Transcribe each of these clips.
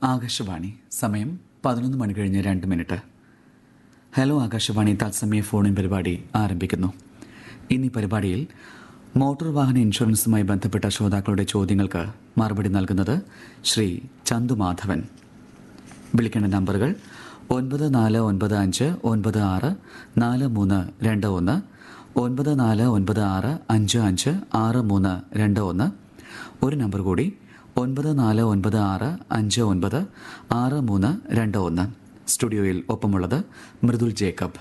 ആകാശവാണി സമയം പതിനൊന്ന് മണി കഴിഞ്ഞ് രണ്ട് മിനിറ്റ് ഹലോ ആകാശവാണി തത്സമയ ഫോണിൻ പരിപാടി ആരംഭിക്കുന്നു ഇന്നീ പരിപാടിയിൽ മോട്ടോർ വാഹന ഇൻഷുറൻസുമായി ബന്ധപ്പെട്ട ശ്രോതാക്കളുടെ ചോദ്യങ്ങൾക്ക് മറുപടി നൽകുന്നത് ശ്രീ ചന്തു മാധവൻ വിളിക്കേണ്ട നമ്പറുകൾ ഒൻപത് നാല് ഒൻപത് അഞ്ച് ഒൻപത് ആറ് നാല് മൂന്ന് രണ്ട് ഒന്ന് ഒൻപത് നാല് ഒൻപത് ആറ് അഞ്ച് അഞ്ച് ആറ് മൂന്ന് രണ്ട് ഒന്ന് ഒരു നമ്പർ കൂടി ഒൻപത് നാല് ഒൻപത് ആറ് അഞ്ച് ഒൻപത് ആറ് മൂന്ന് രണ്ട് ഒന്ന് സ്റ്റുഡിയോയിൽ ഒപ്പമുള്ളത് മൃദുൽ ജേക്കബ്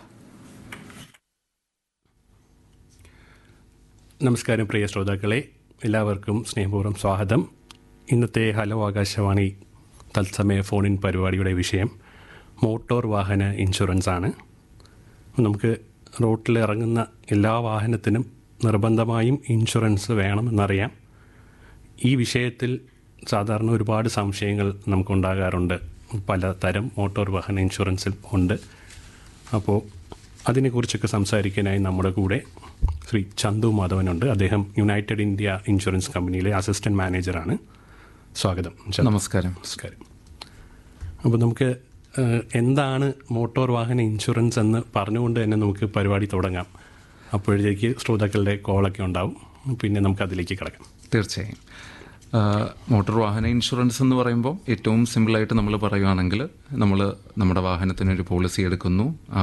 നമസ്കാരം പ്രിയ ശ്രോതാക്കളെ എല്ലാവർക്കും സ്നേഹപൂർവ്വം സ്വാഗതം ഇന്നത്തെ ഹലോ ആകാശവാണി തത്സമയ ഫോണിൻ പരിപാടിയുടെ വിഷയം മോട്ടോർ വാഹന ഇൻഷുറൻസ് ആണ് നമുക്ക് റോട്ടിൽ ഇറങ്ങുന്ന എല്ലാ വാഹനത്തിനും നിർബന്ധമായും ഇൻഷുറൻസ് വേണമെന്നറിയാം ഈ വിഷയത്തിൽ സാധാരണ ഒരുപാട് സംശയങ്ങൾ നമുക്കുണ്ടാകാറുണ്ട് പലതരം മോട്ടോർ വാഹന ഇൻഷുറൻസിൽ ഉണ്ട് അപ്പോൾ അതിനെക്കുറിച്ചൊക്കെ സംസാരിക്കാനായി നമ്മുടെ കൂടെ ശ്രീ ചന്തു മാധവനുണ്ട് അദ്ദേഹം യുണൈറ്റഡ് ഇന്ത്യ ഇൻഷുറൻസ് കമ്പനിയിലെ അസിസ്റ്റന്റ് മാനേജറാണ് സ്വാഗതം ചന്തു. നമസ്കാരം നമസ്കാരം അപ്പോൾ നമുക്ക് ഏഹ്, എന്താണ് മോട്ടോർ വാഹന ഇൻഷുറൻസ് എന്ന് പറഞ്ഞുകൊണ്ട് തന്നെ നമുക്ക് പരിപാടി തുടങ്ങാം അപ്പോഴത്തേക്ക് ശ്രോതാക്കളുടെ കോളൊക്കെ ഉണ്ടാവും പിന്നെ നമുക്ക് അതിലേക്ക് കിടക്കാം തീർച്ചയായും ആ, മോട്ടോർ വാഹന ഇൻഷുറൻസ് എന്ന് പറയുമ്പോൾ ഏറ്റവും സിമ്പിളായിട്ട് നമ്മൾ പറയുകയാണെങ്കിൽ നമ്മൾ നമ്മുടെ വാഹനത്തിനൊരു പോളിസി എടുക്കുന്നു ആ